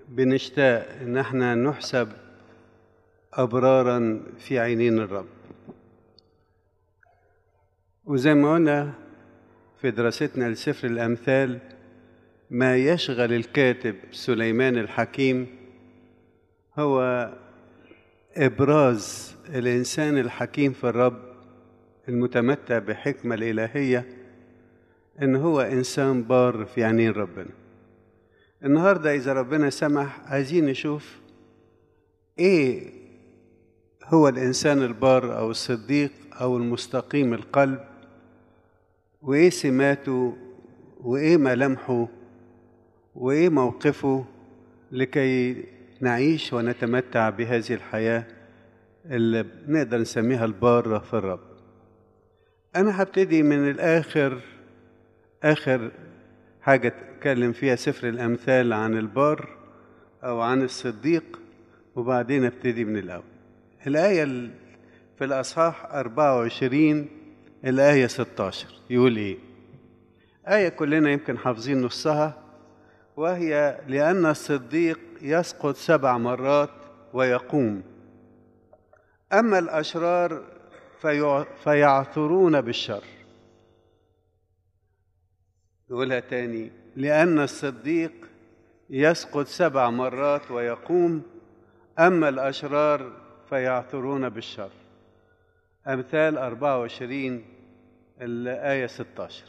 بنشتاق ان احنا نحسب ابرارا في عينين الرب وزي ما قلنا في دراستنا لسفر الامثال ما يشغل الكاتب سليمان الحكيم هو ابراز الانسان الحكيم في الرب المتمتع بحكمه الالهيه ان هو انسان بار في عينين ربنا النهارده اذا ربنا سمح عايزين نشوف ايه هو الانسان البار او الصديق او المستقيم القلب وايه سماته وايه ملامحه وايه موقفه لكي نعيش ونتمتع بهذه الحياه اللي نقدر نسميها الباره في الرب انا هبتدي من الاخر اخر حاجه اتكلم فيها سفر الامثال عن البار او عن الصديق وبعدين ابتدي من الاول الايه في الاصحاح 24 الايه 16 يقول ايه ايه كلنا يمكن حافظين نصها وهي لان الصديق يسقط سبع مرات ويقوم اما الاشرار فيعثرون بالشر نقولها تاني لأن الصديق يسقط سبع مرات ويقوم أما الأشرار فيعثرون بالشر أمثال 24 الآية 16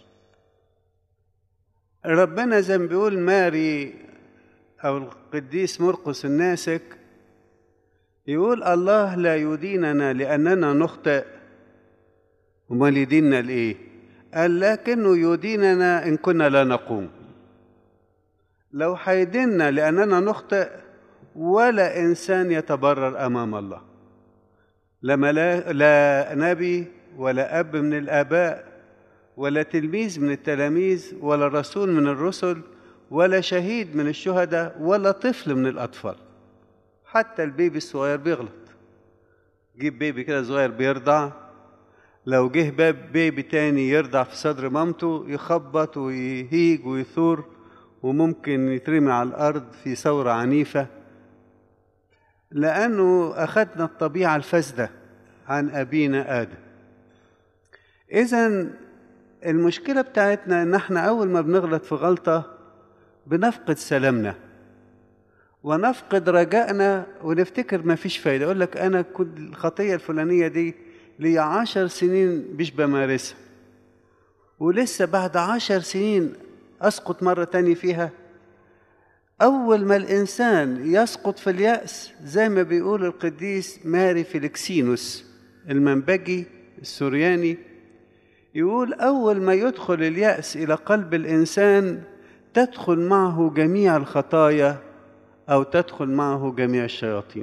ربنا زي ما بيقول ماري أو القديس مرقس الناسك يقول الله لا يديننا لأننا نخطئ وما يديننا لإيه؟ قال لكنه يديننا إن كنا لا نقوم لو حيدنا لأننا نخطئ ولا إنسان يتبرر أمام الله لما لا, لا نبي ولا أب من الآباء ولا تلميذ من التلاميذ ولا رسول من الرسل ولا شهيد من الشهداء ولا طفل من الأطفال حتى البيبي الصغير بيغلط جيب بيبي كده صغير بيرضع لو جه باب بيبي تاني يرضع في صدر مامته يخبط ويهيج ويثور وممكن يترمي على الأرض في ثورة عنيفة لأنه أخذنا الطبيعة الفاسدة عن أبينا آدم إذا المشكلة بتاعتنا إن إحنا أول ما بنغلط في غلطة بنفقد سلامنا ونفقد رجائنا ونفتكر ما فيش فايدة يقول لك أنا كنت الخطية الفلانية دي لي عشر سنين مش بمارسها ولسه بعد عشر سنين أسقط مرة تانية فيها أول ما الإنسان يسقط في اليأس زي ما بيقول القديس ماري فيلكسينوس المنبجي السورياني يقول أول ما يدخل اليأس إلى قلب الإنسان تدخل معه جميع الخطايا أو تدخل معه جميع الشياطين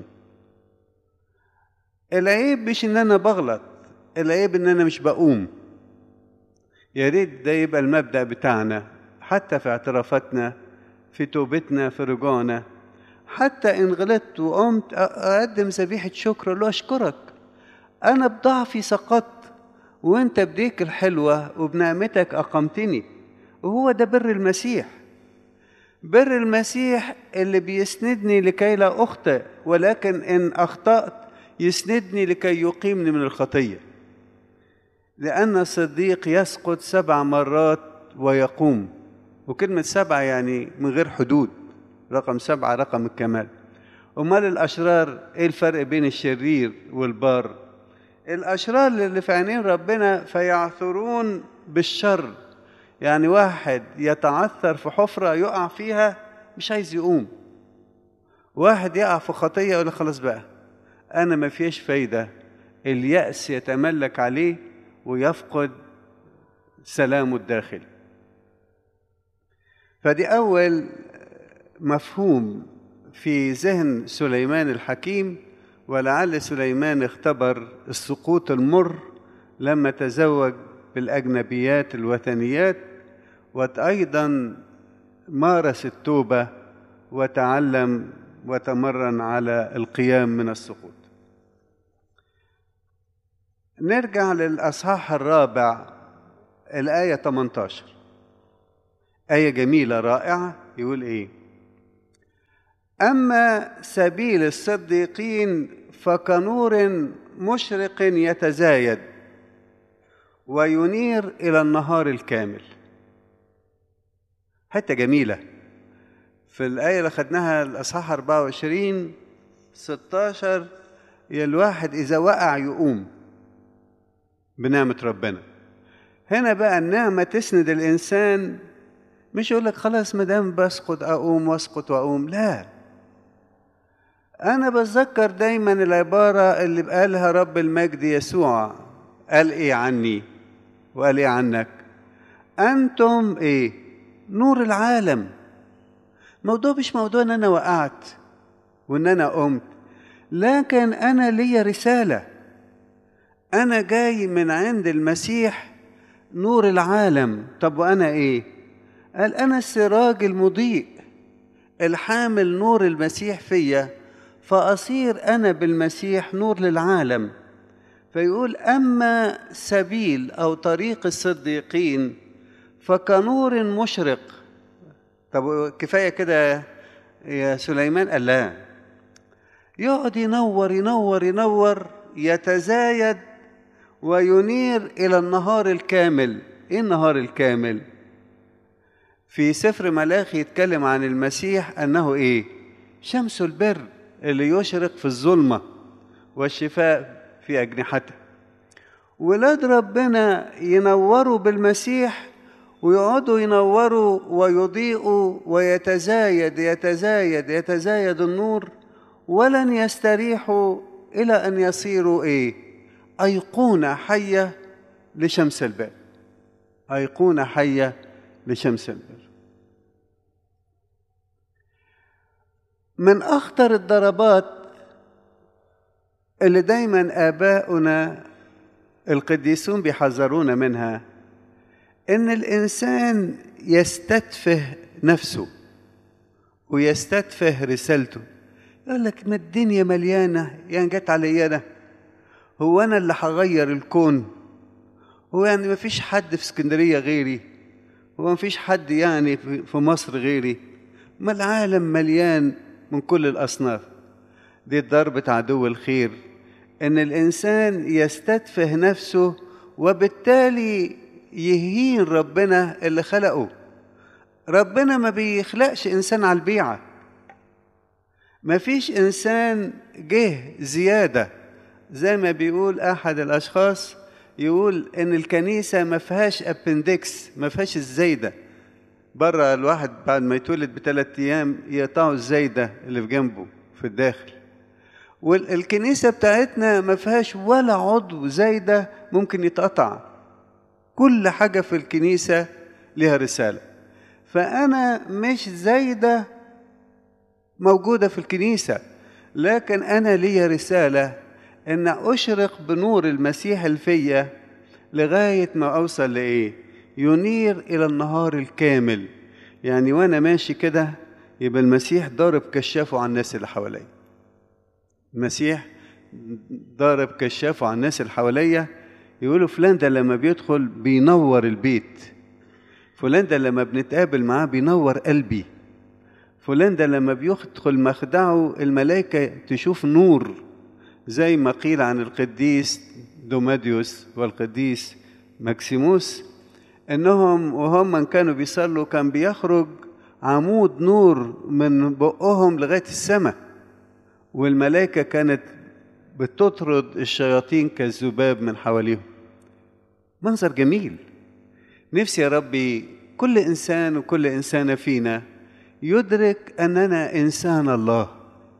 العيب مش ان انا بغلط العيب ان انا مش بقوم يا ريت ده يبقى المبدا بتاعنا حتى في اعترافاتنا في توبتنا في رجوعنا حتى ان غلطت وقمت اقدم ذبيحه شكر له اشكرك انا بضعفي سقطت وانت بديك الحلوه وبنعمتك اقمتني وهو ده بر المسيح بر المسيح اللي بيسندني لكي لا اخطئ ولكن ان اخطات يسندني لكي يقيمني من الخطية لأن الصديق يسقط سبع مرات ويقوم وكلمة سبعة يعني من غير حدود رقم سبعة رقم الكمال أمال الأشرار إيه الفرق بين الشرير والبار الأشرار اللي في عينين ربنا فيعثرون بالشر يعني واحد يتعثر في حفرة يقع فيها مش عايز يقوم واحد يقع في خطية يقول خلاص بقى أنا ما فيش فايدة اليأس يتملك عليه ويفقد سلامه الداخلي فدي أول مفهوم في ذهن سليمان الحكيم ولعل سليمان اختبر السقوط المر لما تزوج بالأجنبيات الوثنيات وأيضا مارس التوبة وتعلم وتمرن على القيام من السقوط نرجع للأصحاح الرابع الآية 18 آية جميلة رائعة يقول إيه أما سبيل الصديقين فكنور مشرق يتزايد وينير إلى النهار الكامل حتة جميلة في الآية اللي خدناها الأصحاح 24 16 يا الواحد إذا وقع يقوم بنعمة ربنا هنا بقى النعمة تسند الإنسان مش يقول لك خلاص ما دام بسقط أقوم واسقط وأقوم لا أنا بتذكر دايما العبارة اللي قالها رب المجد يسوع قال إيه عني وقال إيه عنك أنتم إيه نور العالم موضوع مش موضوع ان انا وقعت وان انا قمت لكن انا لي رساله انا جاي من عند المسيح نور العالم طب وانا ايه قال انا السراج المضيء الحامل نور المسيح فيا فاصير انا بالمسيح نور للعالم فيقول اما سبيل او طريق الصديقين فكنور مشرق طب كفايه كده يا سليمان قال لا يقعد ينور ينور ينور يتزايد وينير الى النهار الكامل ايه النهار الكامل في سفر ملاخي يتكلم عن المسيح انه ايه شمس البر اللي يشرق في الظلمه والشفاء في اجنحته ولاد ربنا ينوروا بالمسيح ويقعدوا ينوروا ويضيئوا ويتزايد يتزايد يتزايد النور ولن يستريحوا إلى أن يصيروا إيه؟ أيقونة حية لشمس البر أيقونة حية لشمس البر من أخطر الضربات اللي دايما آباؤنا القديسون بيحذرونا منها ان الانسان يستتفه نفسه ويستتفه رسالته يقول لك ما الدنيا مليانه يعني جت علي انا هو انا اللي هغير الكون هو يعني ما فيش حد في اسكندريه غيري هو ما فيش حد يعني في مصر غيري ما العالم مليان من كل الاصناف دي ضربه عدو الخير ان الانسان يستتفه نفسه وبالتالي يهين ربنا اللي خلقه ربنا ما بيخلقش انسان على البيعه ما فيش انسان جه زياده زي ما بيقول احد الاشخاص يقول ان الكنيسه ما فيهاش ابندكس ما فيهاش الزايده بره الواحد بعد ما يتولد بثلاث ايام يقطعوا الزايده اللي في جنبه في الداخل والكنيسه بتاعتنا ما فيهاش ولا عضو زايده ممكن يتقطع كل حاجة في الكنيسة لها رسالة فأنا مش زايدة موجودة في الكنيسة لكن أنا لي رسالة أن أشرق بنور المسيح الفية لغاية ما أوصل لإيه ينير إلى النهار الكامل يعني وأنا ماشي كده يبقى المسيح ضارب كشافه على الناس اللي حواليا المسيح ضارب كشافه على الناس اللي حواليا يقولوا فلان ده لما بيدخل بينور البيت فلان ده لما بنتقابل معاه بينور قلبي فلان ده لما بيدخل مخدعه الملائكة تشوف نور زي ما قيل عن القديس دوماديوس والقديس ماكسيموس انهم وهم من كانوا بيصلوا كان بيخرج عمود نور من بقهم لغايه السماء والملائكه كانت بتطرد الشياطين كالذباب من حواليهم منظر جميل نفسي يا ربي كل انسان وكل انسانه فينا يدرك اننا انسان الله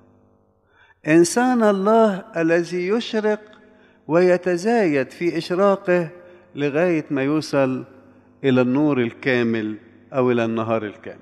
انسان الله الذي يشرق ويتزايد في اشراقه لغايه ما يوصل الى النور الكامل او الى النهار الكامل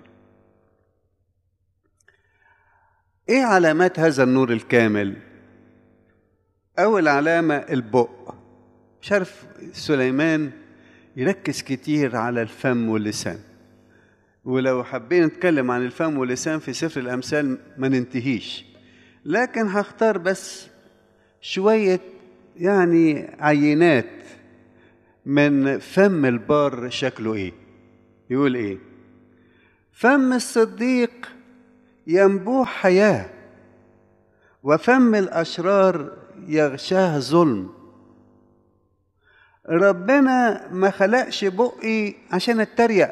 ايه علامات هذا النور الكامل اول علامه البق مش عارف سليمان يركز كتير على الفم واللسان ولو حابين نتكلم عن الفم واللسان في سفر الامثال ما ننتهيش لكن هختار بس شويه يعني عينات من فم البار شكله ايه يقول ايه فم الصديق ينبوع حياة وفم الأشرار يغشاه ظلم ربنا ما خلقش بقي عشان اتريق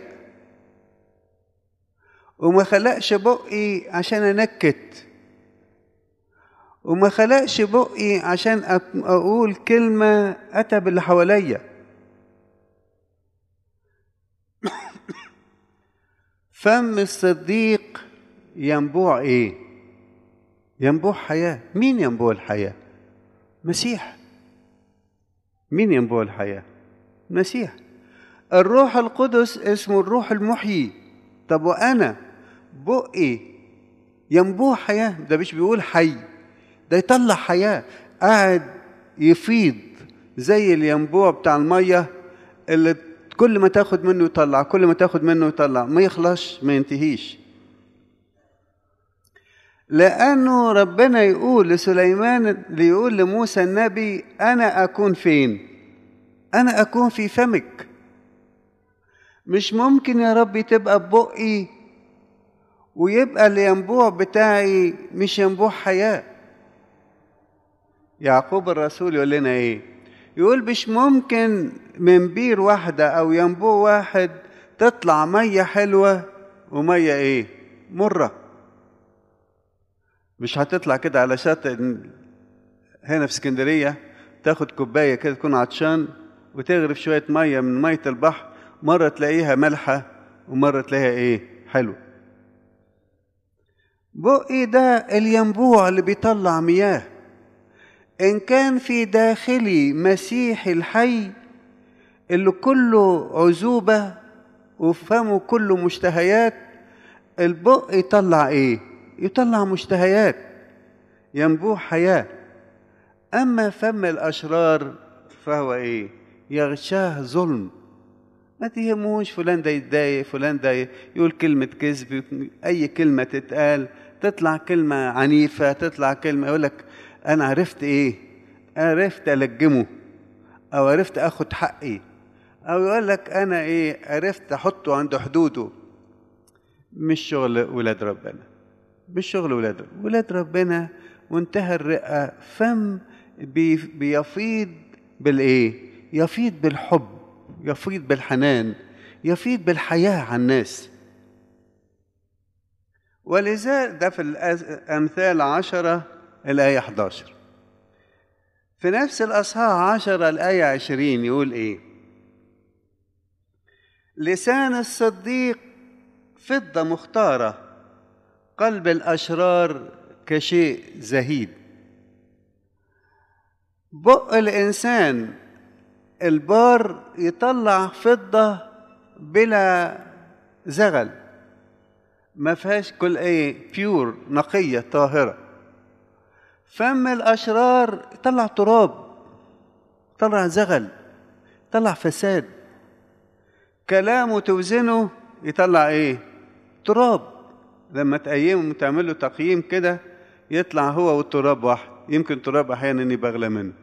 وما خلقش بقي عشان انكت وما خلقش بقي عشان اقول كلمه اتب اللي حواليا فم الصديق ينبوع ايه ينبوع حياه مين ينبوع الحياه مسيح مين ينبوع الحياه مسيح الروح القدس اسمه الروح المحيي طب وانا بقي ينبوع حياه ده مش بيقول حي ده يطلع حياه قاعد يفيض زي الينبوع بتاع الميه اللي كل ما تاخد منه يطلع كل ما تاخد منه يطلع ما يخلصش ما ينتهيش لأنه ربنا يقول لسليمان ليقول لموسى النبي أنا أكون فين؟ أنا أكون في فمك مش ممكن يا ربي تبقى ببقي ويبقى الينبوع بتاعي مش ينبوع حياة يعقوب الرسول يقول لنا ايه يقول مش ممكن من بير واحدة أو ينبوع واحد تطلع مية حلوة ومية ايه مرة مش هتطلع كده على شاطئ هنا في اسكندرية تاخد كوباية كده تكون عطشان وتغرف شوية مية من مية البحر مرة تلاقيها مالحة ومرة تلاقيها ايه حلو بقي ده الينبوع اللي بيطلع مياه إن كان في داخلي مسيح الحي اللي كله عزوبة وفمه كله مشتهيات البق يطلع ايه يطلع مشتهيات ينبوع حياة أما فم الأشرار فهو ايه يغشاه ظلم ما تهموش فلان ده يتضايق فلان ده يقول كلمة كذب أي كلمة تتقال تطلع كلمة عنيفة تطلع كلمة يقول لك أنا عرفت إيه عرفت ألجمه أو عرفت أخد حقي أو يقول لك أنا إيه عرفت أحطه عند حدوده مش شغل ولاد ربنا مش شغل ولاد ربنا ولاد ربنا منتهى الرئة فم بي بيفيض بالإيه يفيض بالحب يفيض بالحنان يفيض بالحياة على الناس ولذلك ده في الأمثال عشرة الآية 11 في نفس الأصحاح عشرة الآية عشرين يقول إيه لسان الصديق فضة مختارة قلب الأشرار كشيء زهيد بق الإنسان البار يطلع فضة بلا زغل ما فيهاش كل ايه بيور نقية طاهرة فم الأشرار يطلع تراب يطلع زغل يطلع فساد كلامه توزنه يطلع ايه تراب لما تقيمه وتعمل له تقييم كده يطلع هو والتراب واحد يمكن تراب احيانا يبقى اغلى منه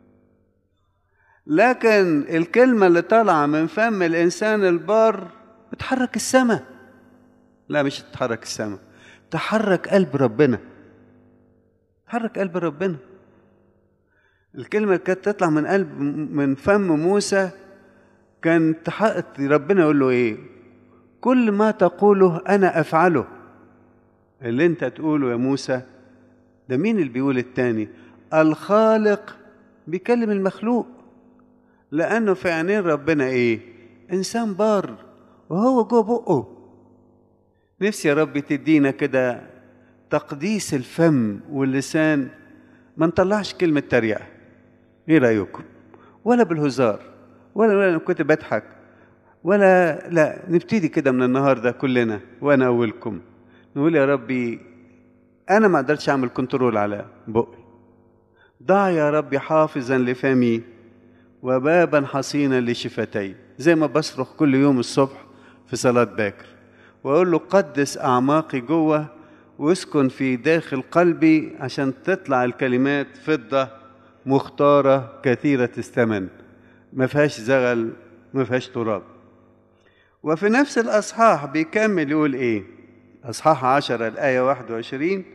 لكن الكلمة اللي طالعة من فم الإنسان البار بتحرك السماء لا مش تحرك السماء تحرك قلب ربنا تحرك قلب ربنا الكلمة اللي كانت تطلع من قلب من فم موسى كان تحقق ربنا يقول له ايه كل ما تقوله انا افعله اللي انت تقوله يا موسى ده مين اللي بيقول التاني الخالق بيكلم المخلوق لانه في عينين ربنا ايه انسان بار وهو جوه بقه نفسي يا رب تدينا كده تقديس الفم واللسان ما نطلعش كلمة تريقة ايه رأيكم ولا بالهزار ولا ولا كنت بضحك ولا لا نبتدي كده من النهارده كلنا وانا اولكم نقول يا ربي انا ما قدرتش اعمل كنترول على بقي ضع يا ربي حافظا لفمي وبابا حصينا لشفتي زي ما بصرخ كل يوم الصبح في صلاة باكر وأقول له قدس أعماقي جوه واسكن في داخل قلبي عشان تطلع الكلمات فضة مختارة كثيرة الثمن ما فيهاش زغل ما فيهاش تراب وفي نفس الأصحاح بيكمل يقول إيه أصحاح عشرة الآية 21